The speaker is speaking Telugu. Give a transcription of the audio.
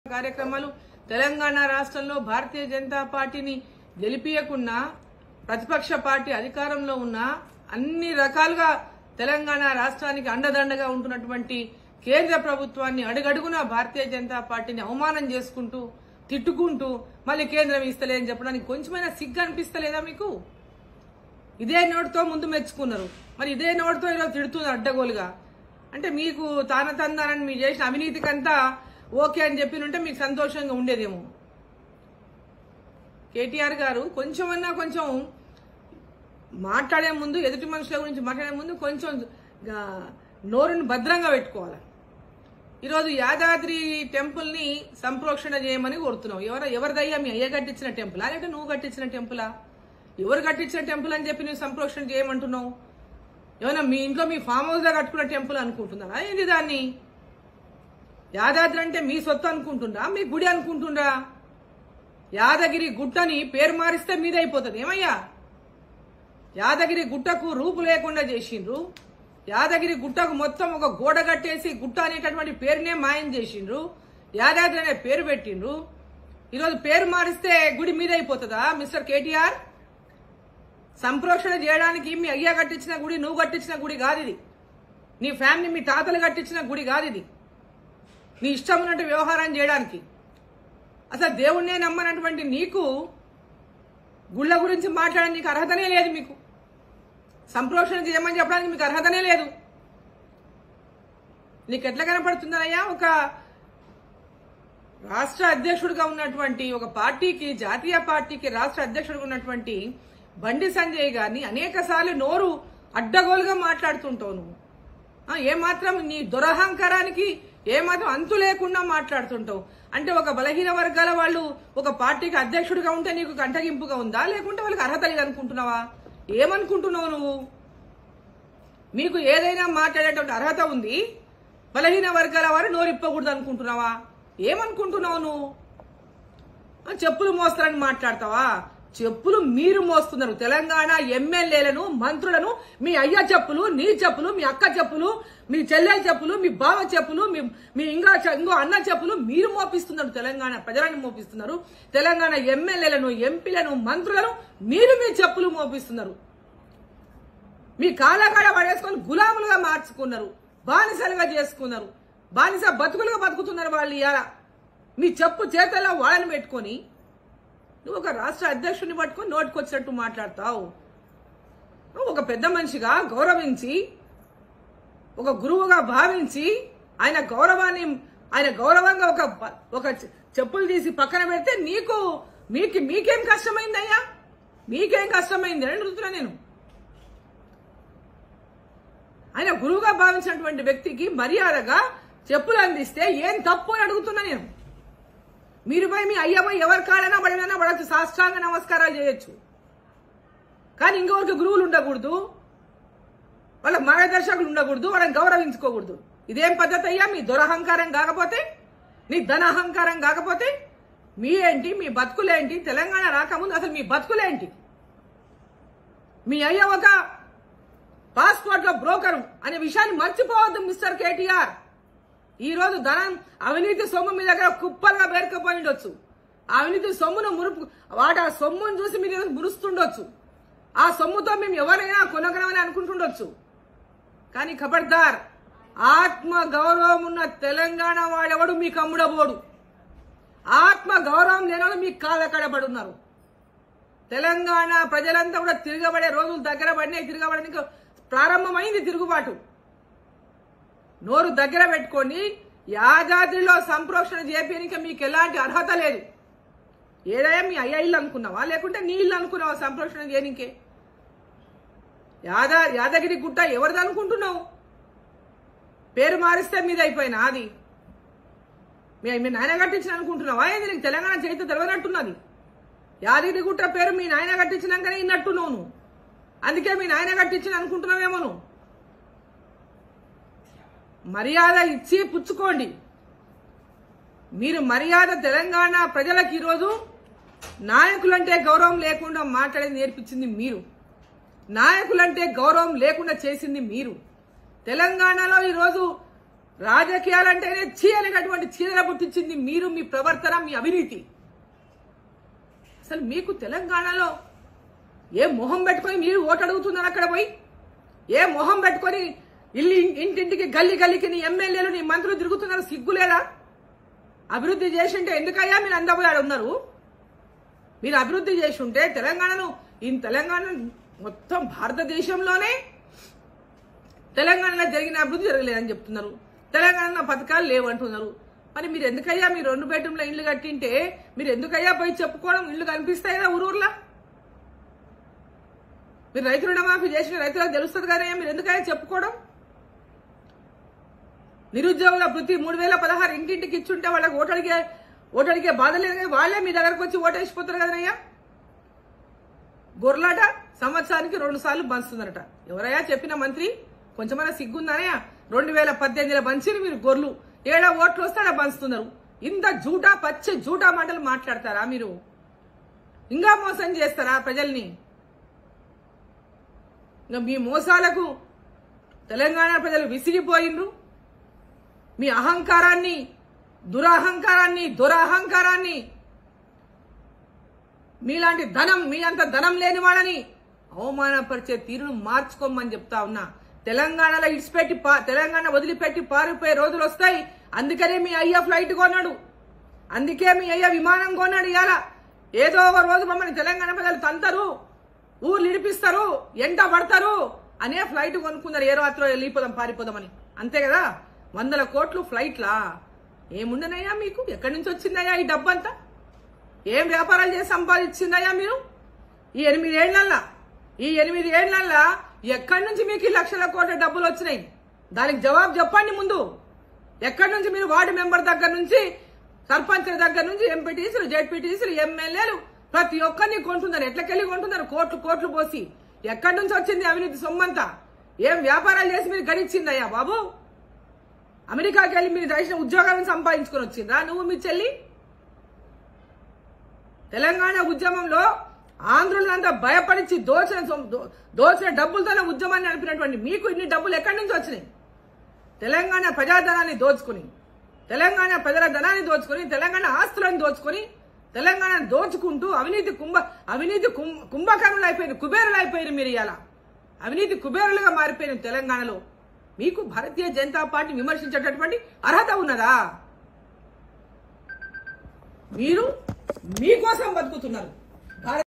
కార్యక్రమాలు తెలంగాణ రాష్ట్రంలో భారతీయ జనతా పార్టీని గెలిపియకున్నా ప్రతిపక్ష పార్టీ అధికారంలో ఉన్న అన్ని రకాలుగా తెలంగాణ రాష్ట్రానికి అండదండగా ఉంటున్నటువంటి కేంద్ర ప్రభుత్వాన్ని అడుగడుగునా భారతీయ జనతా పార్టీని అవమానం చేసుకుంటూ తిట్టుకుంటూ మళ్ళీ కేంద్రం ఇస్తలేదని చెప్పడానికి కొంచెమైనా సిగ్గు అనిపిస్తలేదా మీకు ఇదే నోటితో ముందు మెచ్చుకున్నారు మరి ఇదే నోటితో ఈరోజు తిడుతున్నారు అడ్డగోలుగా అంటే మీకు తాన తందానని మీరు చేసిన అవినీతికంతా ఓకే అని చెప్పినుంటే మీకు సంతోషంగా ఉండేదేమో కేటీఆర్ గారు కొంచెమన్నా కొంచెం మాట్లాడే ముందు ఎదుటి మనుషుల గురించి మాట్లాడే ముందు కొంచెం ఆ, నోరుని భద్రంగా పెట్టుకోవాలి ఈరోజు యాదాద్రి టెంపుల్ ని సంప్రోక్షణ చేయమని కోరుతున్నావు ఎవరు ఎవరిదయ్యా మీ అయ్య కట్టించిన టెంపులా లేకపోతే నువ్వు కట్టించిన టెంపులా ఎవరు కట్టించిన టెంపుల్ అని చెప్పి నువ్వు సంప్రోక్షణ చేయమంటున్నావు ఏమైనా మీ ఇంట్లో మీ ఫామ్ హౌస్ గా కట్టుకున్న టెంపుల్ అనుకుంటున్నారా ఏంది దాన్ని యాదాద్రి అంటే మీ సొత్తు అనుకుంటుండ్రా మీ గుడి అనుకుంటుండ్రా యాదగిరి గుట్టని పేరు మారిస్తే మీదైపోతుంది ఏమయ్యా యాదగిరి గుట్టకు రూపు లేకుండా చేసిండ్రు యాదగిరి గుట్టకు మొత్తం ఒక గోడ కట్టేసి గుట్ట అనేటటువంటి పేరునే మాయం చేసిండ్రు యాదాద్రి అనే పేరు పెట్టిండ్రు ఈరోజు పేరు మారిస్తే గుడి మీదైపోతుందా మిస్టర్ కేటీఆర్ సంప్రోక్షణ చేయడానికి మీ అయ్యా కట్టించిన గుడి నువ్వు కట్టించిన గుడి కాదు ఇది నీ ఫ్యామిలీ మీ తాతలు కట్టించిన గుడి కాదు ఇది నీ ఇష్టం ఉన్నట్టు వ్యవహారం చేయడానికి అసలు దేవుణ్ణే నమ్మనటువంటి నీకు గుళ్ళ గురించి మాట్లాడే నీకు అర్హతనే లేదు మీకు సంప్రోక్షణ చేయమని చెప్పడానికి మీకు అర్హతనే లేదు నీకు ఎట్లా కనపడుతుందనయ్యా ఒక రాష్ట్ర అధ్యక్షుడిగా ఉన్నటువంటి ఒక పార్టీకి జాతీయ పార్టీకి రాష్ట్ర అధ్యక్షుడిగా ఉన్నటువంటి బండి సంజయ్ గారిని అనేక సార్లు నోరు అడ్డగోలుగా మాట్లాడుతుంటావు నువ్వు ఆ, ఏమాత్రం నీ దురహంకారానికి ఏమాత్రం అంతు లేకుండా మాట్లాడుతుంటావు అంటే ఒక బలహీన వర్గాల వాళ్ళు ఒక పార్టీకి అధ్యక్షుడిగా ఉంటే నీకు కంటగింపుగా ఉందా లేకుంటే వాళ్ళకి అర్హత లేదనుకుంటున్నావా ఏమనుకుంటున్నావు నువ్వు మీకు ఏదైనా మాట్లాడేటువంటి అర్హత ఉంది బలహీన వర్గాల వారు నోరిప్పకూడదు అనుకుంటున్నావా ఏమనుకుంటున్నావు నువ్వు ఆ, చెప్పులు మోస్తారని మాట్లాడతావా చెప్పులు మీరు మోస్తున్నారు తెలంగాణ ఎమ్మెల్యేలను మంత్రులను మీ అయ్య చెప్పులు నీ చెప్పులు మీ అక్క చెప్పులు మీ చెల్లెల చెప్పులు మీ బావ చెప్పులు మీ మీ ఇంకా చె- ఇంకో అన్న చెప్పులు మీరు మోపిస్తున్నారు తెలంగాణ ప్రజలను మోపిస్తున్నారు తెలంగాణ ఎమ్మెల్యేలను ఎంపీలను మంత్రులను మీరు మీ చెప్పులు మోపిస్తున్నారు మీ కాళ్ళకాడ పడేసుకొని గులాములుగా మార్చుకున్నారు బానిసలుగా చేసుకున్నారు బానిస బతుకులుగా బతుకుతున్నారు వాళ్ళు ఇవాళ మీ చెప్పు చేతల్లో వాళ్ళని పెట్టుకొని నువ్వు ఒక రాష్ట్ర అధ్యక్షుడిని పట్టుకొని నోటికొచ్చినట్టు మాట్లాడతావు నువ్వు ఒక పెద్ద మనిషిగా గౌరవించి ఒక గురువుగా భావించి ఆయన గౌరవాన్ని ఆయన గౌరవంగా ఒక బ- ఒక చె- చెప్పులు తీసి పక్కన పెడితే నీకు మీకు మీకేం కష్టమైందయ్యా మీకేం కష్టమైంది అని అడుగుతున్నా నేను ఆయన గురువుగా భావించినటువంటి వ్యక్తికి మర్యాదగా చెప్పులు అందిస్తే ఏం తప్పు అని అడుగుతున్నా నేను మీరు పోయి మీ అయ్య పోయి ఎవరి కాడైనా పడినా పడచ్చు సాష్టాంగ నమస్కారాలు చేయొచ్చు కానీ ఇంకొకరికి గురువులు ఉండకూడదు వాళ్ళ మార్గదర్శకులు ఉండకూడదు వాళ్ళని గౌరవించుకోకూడదు ఇదేం పద్ధతి అయ్యా మీ దురహంకారం కాకపోతే నీ ధనహంకారం కాకపోతే మీ ఏంటి మీ బతుకులేంటి తెలంగాణ రాకముందు అసలు మీ బతుకులేంటి మీ అయ్య ఒక పాస్పోర్ట్ లో బ్రోకరు అనే విషయాన్ని మర్చిపోవద్దు మిస్టర్ కేటీఆర్ ఈ రోజు ధనం అవినీతి సొమ్ము మీ దగ్గర కుప్పలుగా పేరుకపోయి ఉండొచ్చు ఆ అవినీతి సొమ్మును మురుపు వాటి ఆ సొమ్మును చూసి మీరు మురుస్తుండొచ్చు ఆ సొమ్ముతో మేము ఎవరైనా కొనగలమని అనుకుంటుండొచ్చు కానీ ఖబర్దార్ ఆత్మ గౌరవం ఉన్న తెలంగాణ వాడెవడు మీ కమ్ముడబోడు ఆత్మ గౌరవం లేనోడు మీ కాళ్ళ కడబడి ఉన్నారు తెలంగాణ ప్రజలంతా కూడా తిరగబడే రోజులు దగ్గర పడినాయి తిరగబడడానికి ప్రారంభమైంది తిరుగుబాటు నోరు దగ్గర పెట్టుకొని యాదాద్రిలో సంప్రోక్షణ చేయడానికి మీకు ఎలాంటి అర్హత లేదు ఏదైనా మీ అయ్య ఇల్లు అనుకున్నావా లేకుంటే నీ ఇల్లు అనుకున్నావా సంప్రోక్షణ చేయనికే యాదా యాదగిరి గుట్ట ఎవరిది అనుకుంటున్నావు పేరు మారిస్తే మీద అయిపోయినా అది మీ మీ నాయన కట్టించిన అనుకుంటున్నావా ఏంది నీకు తెలంగాణ చరిత్ర తెలియనట్టున్నది యాదగిరి గుట్ట పేరు మీ నాయన కట్టించినాకనే ఇన్నట్టున్నావు నువ్వు అందుకే మీ నాయన కట్టించిన అనుకుంటున్నావేమో నువ్వు మర్యాద ఇచ్చి పుచ్చుకోండి మీరు మర్యాద తెలంగాణ ప్రజలకు ఈరోజు నాయకులంటే గౌరవం లేకుండా మాట్లాడేది నేర్పించింది మీరు నాయకులంటే గౌరవం లేకుండా చేసింది మీరు తెలంగాణలో ఈరోజు రాజకీయాలంటేనే చీ అనేటటువంటి చీదర పుట్టించింది మీరు మీ ప్రవర్తన మీ అవినీతి అసలు మీకు తెలంగాణలో ఏ మొహం పెట్టుకొని మీరు ఓటు అడుగుతున్నారు అక్కడ పోయి ఏ మొహం పెట్టుకొని ఇల్లు ఇంటింటికి గల్లి గల్లికి నీ ఎమ్మెల్యేలు నీ మంత్రులు తిరుగుతున్నారు సిగ్గులేదా అభివృద్ధి చేసింటే ఎందుకయ్యా మీరు అందబోయాడు ఉన్నారు మీరు అభివృద్ధి చేసి ఉంటే తెలంగాణను ఈ తెలంగాణ మొత్తం భారతదేశంలోనే తెలంగాణలో జరిగిన అభివృద్ధి జరగలేదని చెప్తున్నారు తెలంగాణలో పథకాలు లేవంటున్నారు మరి మీరు ఎందుకయ్యా మీరు రెండు బెడ్రూమ్ల ఇల్లు కట్టింటే మీరు ఎందుకయ్యా పోయి చెప్పుకోవడం ఇల్లు కనిపిస్తాయి కదా ఊరూర్లా మీరు రైతు రుణమాఫీ చేసిన రైతులకు తెలుస్తుంది కదా మీరు ఎందుకయ్యా చెప్పుకోవడం నిరుద్యోగుల వృత్తి మూడు వేల పదహారు ఇంటింటికి ఇచ్చుంటే వాళ్ళకి ఓటడిగే ఓటడిగే బాధ లేదు కదా వాళ్ళే మీ దగ్గరకు వచ్చి ఓటేసిపోతారు కదనయ్యా గొర్రెలాట సంవత్సరానికి రెండు సార్లు బంచుతుందరట ఎవరయ్యా చెప్పిన మంత్రి కొంచెమైనా సిగ్గుందనయ్యా రెండు వేల పద్దెనిమిదిలో బంచిని మీరు గొర్రెలు ఏడా ఓట్లు వస్తాడా బంచుతున్నారు ఇంత జూటా పచ్చ జూటా మాటలు మాట్లాడతారా మీరు ఇంకా మోసం చేస్తారా ప్రజల్ని ఇంకా మీ మోసాలకు తెలంగాణ ప్రజలు విసిగిపోయిండ్రు మీ అహంకారాన్ని దురహంకారాన్ని దురహంకారాన్ని మీలాంటి ధనం మీ అంత ధనం లేని వాళ్ళని అవమానపరిచే తీరును మార్చుకోమని చెప్తా ఉన్నా తెలంగాణలో ఇడిచిపెట్టి పా- తెలంగాణ వదిలిపెట్టి పారిపోయే రోజులు వస్తాయి అందుకనే మీ అయ్య ఫ్లైట్ కొన్నాడు అందుకే మీ అయ్య విమానం కొన్నాడు ఇవాళ ఏదో ఒక రోజు మమ్మల్ని తెలంగాణ ప్రజలు తంతరు ఊర్లు ఇడిపిస్తారు ఎంట పడతారు అనే ఫ్లైట్ కొనుక్కున్నారు ఏ రాత్రో వెళ్ళిపోదాం పారిపోదామని అంతే కదా వందల కోట్లు ఫ్లైట్లా ఏముండనయ్యా మీకు ఎక్కడి నుంచి వచ్చిందయ్యా ఈ డబ్బంతా ఏం వ్యాపారాలు చేసి సంపాదించిందయ్యా మీరు ఈ ఎనిమిది ఏళ్లల్లా ఈ ఎనిమిది ఏళ్లల్లా ఎక్కడి నుంచి మీకు ఈ లక్షల కోట్ల డబ్బులు వచ్చినాయి దానికి జవాబు చెప్పండి ముందు ఎక్కడి నుంచి మీరు వార్డు మెంబర్ దగ్గర నుంచి సర్పంచ్ల దగ్గర నుంచి ఎంపీటీసీలు జెడ్పీటీసీలు ఎమ్మెల్యేలు ప్రతి ఒక్కరిని కొంటున్నారు ఎట్లకెళ్ళి కొంటున్నారు కోట్లు కోట్లు పోసి ఎక్కడి నుంచి వచ్చింది అవినీతి సొమ్మంతా ఏం వ్యాపారాలు చేసి మీరు గడిచిందయ్యా బాబు అమెరికాకి వెళ్ళి మీరు చేసిన ఉద్యోగాలను సంపాదించుకొని వచ్చిందా నువ్వు మీ చెల్లి తెలంగాణ ఉద్యమంలో ఆంధ్రులంతా భయపడిచి దోచిన సొమ్- దో- దోచిన డబ్బులతోనే ఉద్యమాన్ని నడిపినటువంటి మీకు ఇన్ని డబ్బులు ఎక్కడి నుంచి వచ్చినాయి తెలంగాణ ప్రజాధనాన్ని దోచుకుని తెలంగాణ ప్రజల ధనాన్ని దోచుకుని తెలంగాణ ఆస్తులను దోచుకుని తెలంగాణ దోచుకుంటూ అవినీతి కుంభ అవినీతి కుం- కుంభకర్ణులు అయిపోయిన కుబేరులు అయిపోయారు మీరు ఇవాళ అవినీతి కుబేరులుగా మారిపోయిన తెలంగాణలో మీకు భారతీయ జనతా పార్టీ విమర్శించేటటువంటి అర్హత ఉన్నదా మీరు మీకోసం బతుకుతున్నారు భారత